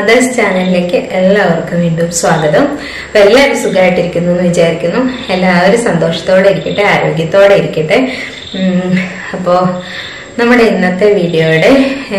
mothers ചാനലിലേക്ക് എല്ലാവർക്കും വീണ്ടും സ്വാഗതം അപ്പൊ എല്ലാവരും സുഖമായിട്ടിരിക്കുന്നു എന്ന് വിചാരിക്കുന്നു എല്ലാവരും സന്തോഷത്തോടെ ഇരിക്കട്ടെ ആരോഗ്യത്തോടെ ഇരിക്കട്ടെ ഉം, അപ്പോ നമ്മുടെ ഇന്നത്തെ വീഡിയോയുടെ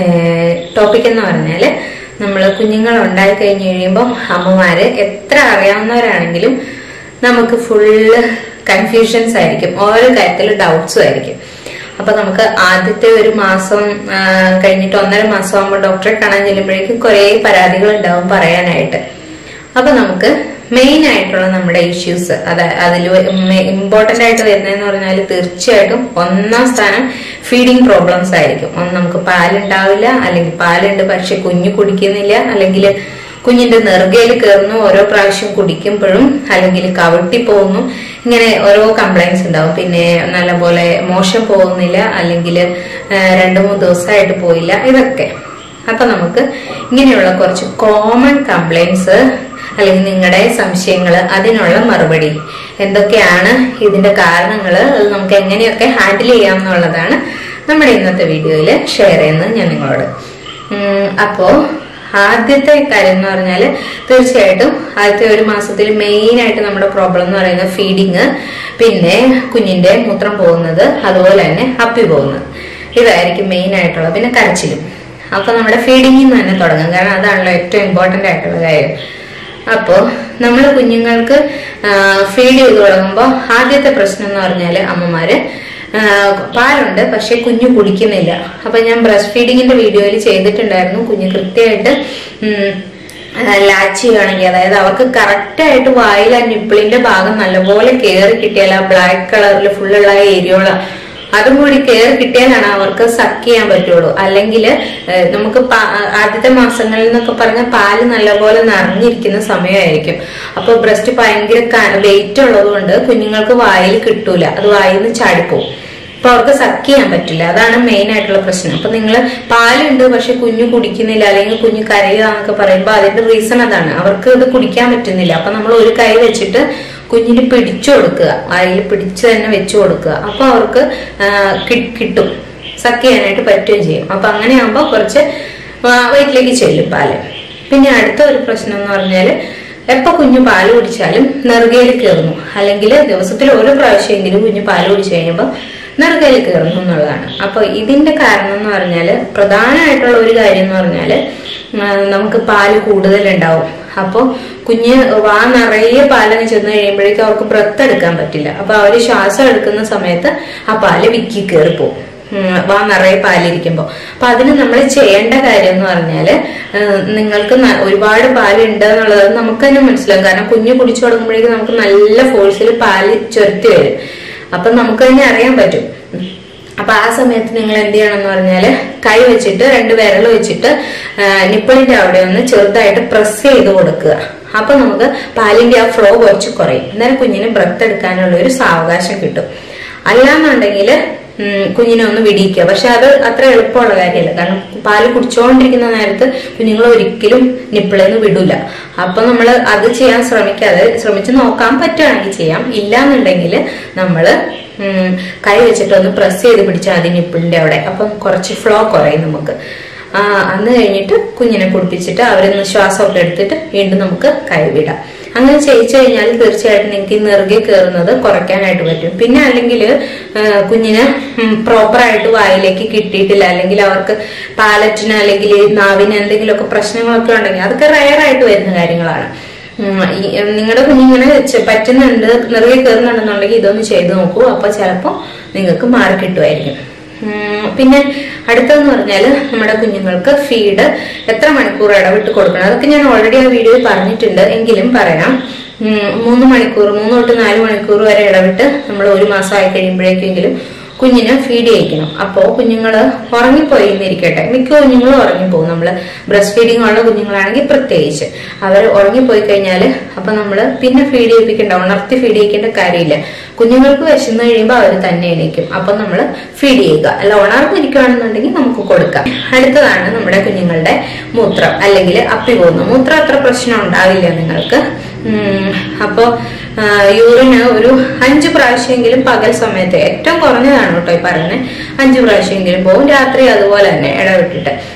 ടോപ്പിക് എന്ന് പറഞ്ഞാല് നമ്മൾ കുഞ്ഞുങ്ങൾ ഉണ്ടായി കഴിഞ്ഞ് കഴിയുമ്പോൾ അമ്മമാര് എത്ര അറിയാവുന്നവരാണെങ്കിലും നമുക്ക് ഫുള്ള് കൺഫ്യൂഷൻസ് ആയിരിക്കും ഓരോ കാര്യത്തിൽ ഡൗട്ട്സും ആയിരിക്കും അപ്പൊ നമുക്ക് ആദ്യത്തെ ഒരു മാസം ആ, കഴിഞ്ഞിട്ട് ഒന്നര മാസം ആകുമ്പോൾ ഡോക്ടറെ കാണാൻ ചെല്ലുമ്പോഴേക്കും കുറെ പരാതികൾ ഉണ്ടാവും പറയാനായിട്ട് അപ്പൊ നമുക്ക് മെയിൻ ആയിട്ടുള്ള നമ്മുടെ ഇഷ്യൂസ് അത് അതിൽ ഇമ്പോർട്ടന്റ് ആയിട്ട് വരുന്നതെന്ന് പറഞ്ഞാൽ തീർച്ചയായിട്ടും ഒന്നാം സ്ഥാനം ഫീഡിങ് പ്രോബ്ലംസ് ആയിരിക്കും ഒന്ന് നമുക്ക് പാലുണ്ടാവില്ല അല്ലെങ്കിൽ പാലുണ്ട് പക്ഷെ കുഞ്ഞു കുടിക്കുന്നില്ല അല്ലെങ്കിൽ കുഞ്ഞിന്റെ നെറുകയിൽ കയറുന്നു ഓരോ പ്രാവശ്യം കുടിക്കുമ്പോഴും അല്ലെങ്കിൽ കവിട്ടി പോകുന്നു ഇങ്ങനെ ഓരോ കംപ്ലൈൻസ് ഉണ്ടാവും പിന്നെ നല്ലപോലെ മോശം പോകുന്നില്ല അല്ലെങ്കിൽ രണ്ടു മൂന്ന് ദിവസമായിട്ട് പോയില്ല ഇതൊക്കെ അപ്പൊ നമുക്ക് ഇങ്ങനെയുള്ള കുറച്ച് കോമൺ കംപ്ലൈൻസ് അല്ലെങ്കിൽ നിങ്ങളുടെ സംശയങ്ങൾ അതിനുള്ള മറുപടി എന്തൊക്കെയാണ് ഇതിന്റെ കാരണങ്ങൾ അത് നമുക്ക് എങ്ങനെയൊക്കെ ഹാൻഡിൽ ചെയ്യാം എന്നുള്ളതാണ് നമ്മുടെ ഇന്നത്തെ വീഡിയോയിൽ ഷെയർ ചെയ്യുന്നത് ഞാൻ നിങ്ങളോട് ഉം, അപ്പോ ആദ്യത്തെ കാര്യം എന്ന് പറഞ്ഞാൽ തീർച്ചയായിട്ടും ആദ്യത്തെ ഒരു മാസത്തിൽ മെയിൻ ആയിട്ട് നമ്മുടെ പ്രോബ്ലം എന്ന് പറയുന്നത് ഫീഡിങ് പിന്നെ കുഞ്ഞിന്റെ മൂത്രം പോകുന്നത് അതുപോലെ തന്നെ അപ്പി പോകുന്നത് ഇതായിരിക്കും മെയിൻ ആയിട്ടുള്ളത് പിന്നെ കരച്ചിലും അപ്പൊ നമ്മുടെ ഫീഡിങ്ങിൽ നിന്ന് തന്നെ തുടങ്ങും കാരണം അതാണല്ലോ ഏറ്റവും ഇമ്പോർട്ടന്റ് ആയിട്ടുള്ള കാര്യം അപ്പോൾ നമ്മൾ കുഞ്ഞുങ്ങൾക്ക് ഫീഡ് ചെയ്ത് തുടങ്ങുമ്പോൾ ആദ്യത്തെ പ്രശ്നം എന്ന് പറഞ്ഞാൽ അമ്മമാര് ആ, പാലുണ്ട് പക്ഷെ കുഞ്ഞു കുടിക്കുന്നില്ല അപ്പൊ ഞാൻ ബ്രസ്റ്റ് ഫീഡിങ്ങിന്റെ വീഡിയോയിൽ ചെയ്തിട്ടുണ്ടായിരുന്നു കുഞ്ഞ് കൃത്യമായിട്ട് ഉം, ലാച്ച് ചെയ്യുകയാണെങ്കിൽ അതായത് അവർക്ക് കറക്റ്റ് ആയിട്ട് വായിൽ ആ നിപ്പിളിന്റെ ഭാഗം നല്ലപോലെ കയറി കിട്ടിയാൽ ആ ബ്ലാക്ക് കളറിൽ ഫുള്ളുള്ള ഏരിയോള അതും കൂടി കയറി കിട്ടിയാലാണ് അവർക്ക് സക്ക് ചെയ്യാൻ പറ്റുള്ളൂ അല്ലെങ്കിൽ നമുക്ക് പാ- ആദ്യത്തെ മാസങ്ങളിൽ എന്നൊക്കെ പറഞ്ഞ പാല് നല്ലപോലെ നിറഞ്ഞിരിക്കുന്ന സമയമായിരിക്കും അപ്പൊ ബ്രസ്റ്റ് ഭയങ്കര വെയിറ്റ് ഉള്ളത് കൊണ്ട് കുഞ്ഞുങ്ങൾക്ക് വായിൽ കിട്ടൂല അത് വായിൽ നിന്ന് ചാടിപ്പോവും അപ്പൊ അവർക്ക് സക്ക് ചെയ്യാൻ പറ്റില്ല അതാണ് മെയിൻ ആയിട്ടുള്ള പ്രശ്നം അപ്പൊ നിങ്ങൾ പാലുണ്ട് പക്ഷെ കുഞ്ഞു കുടിക്കുന്നില്ല അല്ലെങ്കിൽ കുഞ്ഞു കരയുക എന്നൊക്കെ പറയുമ്പോൾ അതിന്റെ റീസൺ അതാണ് അവർക്ക് ഇത് കുടിക്കാൻ പറ്റുന്നില്ല അപ്പൊ നമ്മൾ ഒരു കൈ വെച്ചിട്ട് കുഞ്ഞിന് പിടിച്ചു കൊടുക്കുക വായിൽ പിടിച്ച് തന്നെ വെച്ചു കൊടുക്കുക അപ്പൊ അവർക്ക് ആ, കി- കിട്ടും സക്ക് ചെയ്യാനായിട്ട് പറ്റുകയും ചെയ്യും അപ്പൊ അങ്ങനെയാകുമ്പോൾ കുറച്ച് വയറ്റിലേക്ക് ചെല്ലും പാല് പിന്നെ അടുത്ത ഒരു പ്രശ്നം എന്ന് പറഞ്ഞാല് എപ്പോ കുഞ്ഞു പാല് കുടിച്ചാലും നെറുകയിൽ കയറുന്നു അല്ലെങ്കിൽ ദിവസത്തിൽ ഓരോ പ്രാവശ്യമെങ്കിലും കുഞ്ഞു പാല് കുടിച്ചു കഴിയുമ്പോൾ നെറുകയിൽ കയറുന്നു എന്നുള്ളതാണ് അപ്പൊ ഇതിന്റെ കാരണം എന്ന് പറഞ്ഞാല് പ്രധാനമായിട്ടുള്ള ഒരു കാര്യം എന്ന് പറഞ്ഞാല് ആ, നമുക്ക് പാല് കൂടുതലുണ്ടാവും അപ്പോൾ കുഞ്ഞ് വാ നിറയെ പാലങ്ങ് ചെന്ന് കഴിയുമ്പോഴേക്കും അവർക്ക് ബ്രത്ത് എടുക്കാൻ പറ്റില്ല അപ്പൊ അവര് ശ്വാസം എടുക്കുന്ന സമയത്ത് ആ പാല് വിക്കി കയറി പോകും ഉം, വാ നിറയെ പാലിരിക്കുമ്പോൾ അപ്പൊ അതിന് നമ്മൾ ചെയ്യേണ്ട കാര്യം എന്ന് പറഞ്ഞാല് ഏഹ്, നിങ്ങൾക്ക് ന- ഒരുപാട് പാലുണ്ട് എന്നുള്ളത് നമുക്ക് തന്നെ മനസ്സിലാവും കാരണം കുഞ്ഞ് കുടിച്ചു തുടങ്ങുമ്പോഴേക്കും നമുക്ക് നല്ല ഫോഴ്സിൽ പാല് ചുരത്തി വരും അപ്പൊ നമുക്ക് തന്നെ അറിയാൻ പറ്റും അപ്പൊ ആ സമയത്ത് നിങ്ങൾ എന്ത് ചെയ്യണം എന്ന് പറഞ്ഞാല് കൈ വെച്ചിട്ട് രണ്ട് വിരൽ വെച്ചിട്ട് നിപ്പിളിന്റെ അവിടെ ഒന്ന് ചെറുതായിട്ട് പ്രസ് ചെയ്ത് കൊടുക്കുക അപ്പൊ നമുക്ക് പാലിന്റെ ആ ഫ്ലോ കുറച്ച് കുറയും അന്നേരം കുഞ്ഞിന് ബ്രത്ത് എടുക്കാനുള്ള ഒരു സാവകാശം കിട്ടും അല്ലാന്നുണ്ടെങ്കിൽ കുഞ്ഞിനെ ഒന്ന് വിടിയിക്കുക പക്ഷെ അത് അത്ര എളുപ്പമുള്ള കാര്യമല്ല കാരണം പാല് കുടിച്ചുകൊണ്ടിരിക്കുന്ന നേരത്ത് കുഞ്ഞുങ്ങൾ ഒരിക്കലും നിപ്പിളെന്ന് വിടൂല അപ്പൊ നമ്മൾ അത് ചെയ്യാൻ ശ്രമിക്കാതെ ശ്രമിച്ച് നോക്കാൻ പറ്റുകയാണെങ്കിൽ ചെയ്യാം ഇല്ലാന്നുണ്ടെങ്കിൽ നമ്മള് ഉം, കൈ വെച്ചിട്ട് ഒന്ന് പ്രസ് ചെയ്ത് പിടിച്ചാൽ മതി നിപ്പിളിന്റെ അവിടെ അപ്പം കുറച്ച് ഫ്ലോ കുറയും നമുക്ക് ആ, അന്ന് കഴിഞ്ഞിട്ട് കുഞ്ഞിനെ കുടിപ്പിച്ചിട്ട് അവരൊന്ന് ശ്വാസമൊക്കെ എടുത്തിട്ട് വീണ്ടും നമുക്ക് കൈവിടാം അങ്ങനെ ചെയ്യിച്ചു കഴിഞ്ഞാൽ തീർച്ചയായിട്ടും നിങ്ങൾക്ക് ഈ നെറുകെ കയറുന്നത് കുറയ്ക്കാനായിട്ട് പറ്റും പിന്നെ അല്ലെങ്കിൽ കുഞ്ഞിന് പ്രോപ്പറായിട്ട് വായിലേക്ക് കിട്ടിയിട്ടില്ല അല്ലെങ്കിൽ അവർക്ക് പാലറ്റിന് അല്ലെങ്കിൽ നാവിന് എന്തെങ്കിലുമൊക്കെ പ്രശ്നങ്ങളൊക്കെ ഉണ്ടെങ്കിൽ അതൊക്കെ റയർ ആയിട്ട് വരുന്ന കാര്യങ്ങളാണ് നിങ്ങളുടെ കുഞ്ഞിങ്ങനെ ചെ- പറ്റുന്നുണ്ട് നിറയെ കയറുന്നുണ്ടെന്നുണ്ടെങ്കിൽ ഇതൊന്ന് ചെയ്തു നോക്കൂ അപ്പൊ ചിലപ്പോൾ നിങ്ങൾക്ക് മാറി കിട്ടുമായിരിക്കും ഉം, പിന്നെ അടുത്തതെന്ന് പറഞ്ഞാൽ നമ്മുടെ കുഞ്ഞുങ്ങൾക്ക് ഫീഡ് എത്ര മണിക്കൂർ ഇടവിട്ട് കൊടുക്കണം അതൊക്കെ ഞാൻ ഓൾറെഡി ആ വീഡിയോയിൽ പറഞ്ഞിട്ടുണ്ട് എങ്കിലും പറയാം ഉം, മൂന്ന് മണിക്കൂർ മൂന്ന് തൊട്ട് നാല് മണിക്കൂർ വരെ ഇടവിട്ട് നമ്മൾ ഒരു മാസം ആയി കഴിയുമ്പോഴേക്കെങ്കിലും കുഞ്ഞിന് ഫീഡ് ചെയ്യിക്കണം അപ്പോൾ കുഞ്ഞുങ്ങൾ ഉറങ്ങിപ്പോയി എന്നിരിക്കട്ടെ മിക്ക കുഞ്ഞുങ്ങളും ഉറങ്ങിപ്പോകും നമ്മൾ ബ്രസ്റ്റ് ഫീഡിംഗ് ഉള്ള കുഞ്ഞുങ്ങളാണെങ്കിൽ പ്രത്യേകിച്ച് അവർ ഉറങ്ങിപ്പോയി കഴിഞ്ഞാൽ അപ്പൊ നമ്മൾ പിന്നെ ഫീഡ് ചെയ്യിപ്പിക്കേണ്ട ഉണർത്തി ഫീഡ് ചെയ്യിക്കേണ്ട കാര്യമില്ല കുഞ്ഞുങ്ങൾക്ക് വിശന്ന് കഴിയുമ്പോൾ അവർ തന്നെ എണീക്കും അപ്പൊ നമ്മൾ ഫീഡ് ചെയ്യുക അല്ല ഉണർന്നിരിക്കുകയാണെന്നുണ്ടെങ്കിൽ നമുക്ക് കൊടുക്കാം അടുത്തതാണ് നമ്മുടെ കുഞ്ഞുങ്ങളുടെ മൂത്രം അല്ലെങ്കിൽ അപ്പി പോകുന്നു മൂത്രം അത്ര പ്രശ്നം ഉണ്ടാവില്ല നിങ്ങൾക്ക് ഉം, അപ്പോ ആ, യൂറിന് ഒരു അഞ്ചു പ്രാവശ്യമെങ്കിലും പകൽ സമയത്ത് ഏറ്റവും കുറഞ്ഞതാണ് കേട്ടോ ഈ പറയുന്നത് അഞ്ചു പ്രാവശ്യമെങ്കിലും പോകും രാത്രി അതുപോലെ തന്നെ ഇടവിട്ടിട്ട്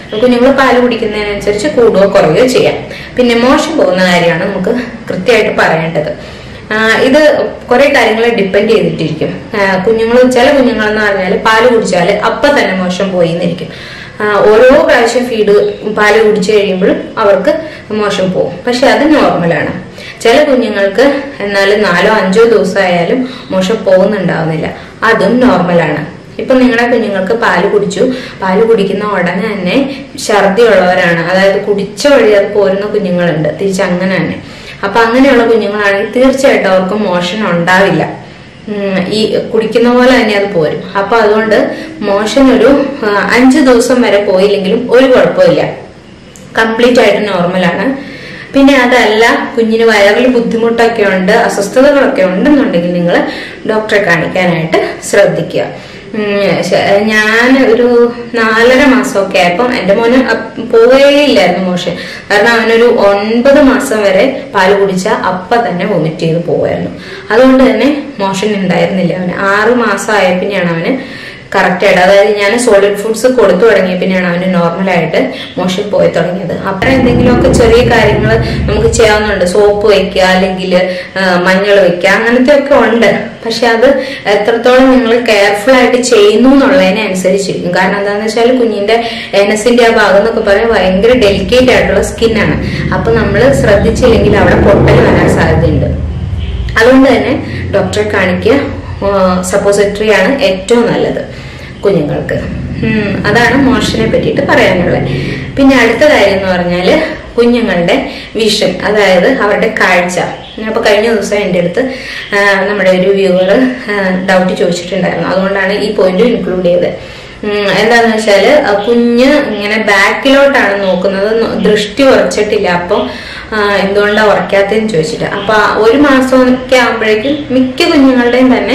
കുഞ്ഞുങ്ങൾ പാല് കുടിക്കുന്നതിനനുസരിച്ച് കൂടുകയോ കുറയുകയോ ചെയ്യാം പിന്നെ മോശം പോകുന്ന കാര്യമാണ് നമുക്ക് കൃത്യമായിട്ട് പറയേണ്ടത് ആ, ഇത് കുറെ കാര്യങ്ങളെ ഡിപ്പെൻഡ് ചെയ്തിട്ടിരിക്കും കുഞ്ഞുങ്ങൾ ചില കുഞ്ഞുങ്ങൾ എന്ന് പറഞ്ഞാൽ പാല് കുടിച്ചാൽ അപ്പം തന്നെ മോശം പോയി എന്നിരിക്കും ആ, ഓരോ പ്രാവശ്യം ഫീഡ് പാല് കുടിച്ചു കഴിയുമ്പോഴും അവർക്ക് മോശം പോകും പക്ഷെ അത് നോർമലാണ് ചില കുഞ്ഞുങ്ങൾക്ക് എന്നാലും നാലോ അഞ്ചോ ദിവസമായാലും മോശം പോകുന്നുണ്ടാവുന്നില്ല അതും നോർമലാണ് ഇപ്പൊ നിങ്ങളുടെ കുഞ്ഞുങ്ങൾക്ക് പാല് കുടിച്ചു പാല് കുടിക്കുന്ന ഉടനെ തന്നെ ഛർദി ഉള്ളവരാണ് അതായത് കുടിച്ച വഴി അത് പോരുന്ന കുഞ്ഞുങ്ങളുണ്ട് തിരിച്ച് അങ്ങനെ തന്നെ അപ്പൊ അങ്ങനെയുള്ള കുഞ്ഞുങ്ങളാണെങ്കിൽ തീർച്ചയായിട്ടും അവർക്ക് മോഷൻ ഉണ്ടാവില്ല ഉം, ഈ കുടിക്കുന്ന പോലെ തന്നെ അത് പോരും അപ്പൊ അതുകൊണ്ട് മോഷൻ ഒരു ആ, അഞ്ച് ദിവസം വരെ പോയില്ലെങ്കിലും ഒരു കുഴപ്പമില്ല കംപ്ലീറ്റ് ആയിട്ട് നോർമലാണ് പിന്നെ അതല്ല കുഞ്ഞിന് വയറിൽ ബുദ്ധിമുട്ടൊക്കെ ഉണ്ട് അസ്വസ്ഥതകളൊക്കെ ഉണ്ടെന്നുണ്ടെങ്കിൽ നിങ്ങൾ ഡോക്ടറെ കാണിക്കാനായിട്ട് ശ്രദ്ധിക്കുക ഉം, ശ- ഞാൻ ഒരു നാലര മാസമൊക്കെ ആയപ്പം എൻ്റെ മോന് അപ്പ് പോവുകയില്ലായിരുന്നു മോഷൻ കാരണം അവനൊരു ഒൻപത് മാസം വരെ പാല് കുടിച്ച അപ്പ തന്നെ വൊമിറ്റ് ചെയ്ത് പോവായിരുന്നു അതുകൊണ്ട് തന്നെ മോഷൻ ഉണ്ടായിരുന്നില്ല അവന് ആറ് മാസം ആയ പിന്നെയാണ് അവന് കറക്റ്റ് ആയിട്ട് അതായത് ഞാൻ സോളിഡ് ഫുഡ്സ് കൊടുത്തു തുടങ്ങിയ പിന്നെയാണ് അവന് നോർമലായിട്ട് മോഷൻ പോയി തുടങ്ങിയത് അപ്പം എന്തെങ്കിലുമൊക്കെ ചെറിയ കാര്യങ്ങൾ നമുക്ക് ചെയ്യാവുന്നുണ്ട് സോപ്പ് വെക്കുക അല്ലെങ്കിൽ മഞ്ഞൾ വെക്കുക അങ്ങനത്തെ ഒക്കെ ഉണ്ട് പക്ഷെ അത് എത്രത്തോളം നിങ്ങൾ കെയർഫുൾ ആയിട്ട് ചെയ്യുന്നു എന്നുള്ളതിനെ അനുസരിച്ചിരിക്കും കാരണം എന്താണെന്ന് വെച്ചാൽ കുഞ്ഞിന്റെ എനസിന്റെ ആ ഭാഗം എന്നൊക്കെ പറയാൻ ഭയങ്കര ഡെലിക്കേറ്റ് ആയിട്ടുള്ള സ്കിന്നാണ് അപ്പൊ നമ്മൾ ശ്രദ്ധിച്ചില്ലെങ്കിൽ അവിടെ പൊട്ടൽ വരാൻ സാധ്യതയുണ്ട് അതുകൊണ്ട് തന്നെ ഡോക്ടറെ കാണിക്കുക സപ്പോസിറ്ററി ആണ് ഏറ്റവും നല്ലത് കുഞ്ഞുങ്ങൾക്ക് ഉം, അതാണ് മോഷനെ പറ്റിയിട്ട് പറയാനുള്ളത് പിന്നെ അടുത്ത കാര്യം എന്ന് പറഞ്ഞാൽ കുഞ്ഞുങ്ങളുടെ വിഷൻ അതായത് അവരുടെ കാഴ്ച അപ്പൊ കഴിഞ്ഞ ദിവസം എൻ്റെ അടുത്ത് ആ, നമ്മുടെ ഒരു വ്യൂവർ ഡൗട്ട് ചോദിച്ചിട്ടുണ്ടായിരുന്നു അതുകൊണ്ടാണ് ഈ പോയിന്റ് ഇൻക്ലൂഡ് ചെയ്തത് ഉം, എന്താന്ന് വെച്ചാല് ആ കുഞ്ഞ് ഇങ്ങനെ ബാക്കിലോട്ടാണ് നോക്കുന്നത് നോ- ദൃഷ്ടി ഉറച്ചിട്ടില്ല അപ്പൊ ആ, എന്തുകൊണ്ടാ ഉറക്കാത്തതെന്ന് ചോദിച്ചിട്ട് അപ്പൊ ആ ഒരു മാസമൊക്കെ ആകുമ്പോഴേക്കും മിക്ക കുഞ്ഞുങ്ങളുടെയും തന്നെ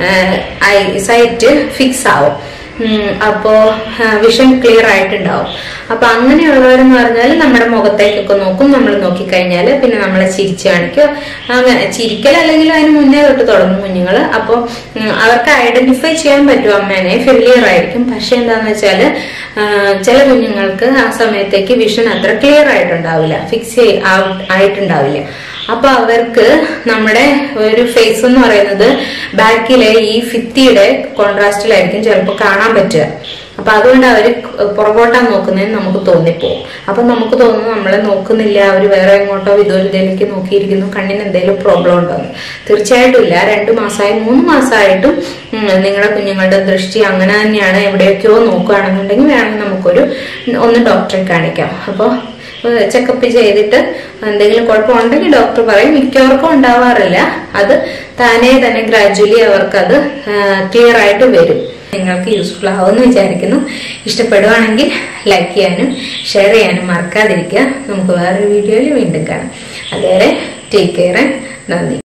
സൈറ്റ് ഫിക്സ് ആവും ഉം, അപ്പോ വിഷൻ ക്ലിയർ ആയിട്ടുണ്ടാവും അപ്പൊ അങ്ങനെയുള്ളവരെന്ന് പറഞ്ഞാൽ നമ്മുടെ മുഖത്തേക്കൊക്കെ നോക്കും നമ്മൾ നോക്കിക്കഴിഞ്ഞാൽ പിന്നെ നമ്മളെ ചിരിച്ചു കാണിക്കും അങ്ങനെ ചിരിക്കൽ അല്ലെങ്കിൽ അതിന് മുന്നേ തൊട്ട് തുടങ്ങും കുഞ്ഞുങ്ങൾ അപ്പോൾ അവർക്ക് ഐഡന്റിഫൈ ചെയ്യാൻ പറ്റും അമ്മേനെ ഫെമിലിയർ ആയിരിക്കും പക്ഷെ എന്താന്ന് വെച്ചാൽ ചില കുഞ്ഞുങ്ങൾക്ക് ആ സമയത്തേക്ക് വിഷൻ അത്ര ക്ലിയർ ആയിട്ടുണ്ടാവില്ല ഫിക്സ് ആയിട്ടുണ്ടാവില്ല അപ്പൊ അവർക്ക് നമ്മുടെ ഒരു ഫേസ് എന്ന് പറയുന്നത് ബാക്കിലെ ഈ ഫിത്തിയുടെ കോൺട്രാസ്റ്റിലായിരിക്കും ചിലപ്പോൾ കാണാൻ പറ്റുക അപ്പൊ അതുകൊണ്ട് അവര് പുറകോട്ടാ നോക്കുന്നതെന്ന് നമുക്ക് തോന്നിപ്പോവും അപ്പൊ നമുക്ക് തോന്നുന്നു നമ്മളെ നോക്കുന്നില്ല അവര് വേറെ എങ്ങോട്ടോ വിദൂരതയിലേക്ക് നോക്കിയിരിക്കുന്നു കണ്ണിന് എന്തെങ്കിലും പ്രോബ്ലം ഉണ്ടോ എന്ന് തീർച്ചയായിട്ടും ഇല്ല രണ്ടു മാസമായി മൂന്ന് മാസമായിട്ടും ഉം, നിങ്ങളുടെ കുഞ്ഞുങ്ങളുടെ ദൃഷ്ടി അങ്ങനെ തന്നെയാണ് എവിടെയൊക്കെയോ നോക്കുകയാണെന്നുണ്ടെങ്കിൽ വേണമെങ്കിൽ നമുക്കൊരു ഒന്ന് ഡോക്ടറെ കാണിക്കാം അപ്പോൾ ചെക്കപ്പ് ചെയ്തിട്ട് എന്തെങ്കിലും കുഴപ്പമുണ്ടെങ്കിൽ ഡോക്ടർ പറയും മിക്കവർക്കും ഉണ്ടാവാറില്ല അത് താനേ തന്നെ ഗ്രാജുവലി അവർക്കത് ക്ലിയർ ആയിട്ട് വരും നിങ്ങൾക്ക് യൂസ്ഫുൾ ആവുമെന്ന് വിചാരിക്കുന്നു ഇഷ്ടപ്പെടുവാണെങ്കിൽ ലൈക്ക് ചെയ്യാനും ഷെയർ ചെയ്യാനും മറക്കാതിരിക്കുക നമുക്ക് വേറൊരു വീഡിയോയിൽ വീണ്ടും കാണാം അതുവരെ ടേക്ക് കെയർ നന്ദി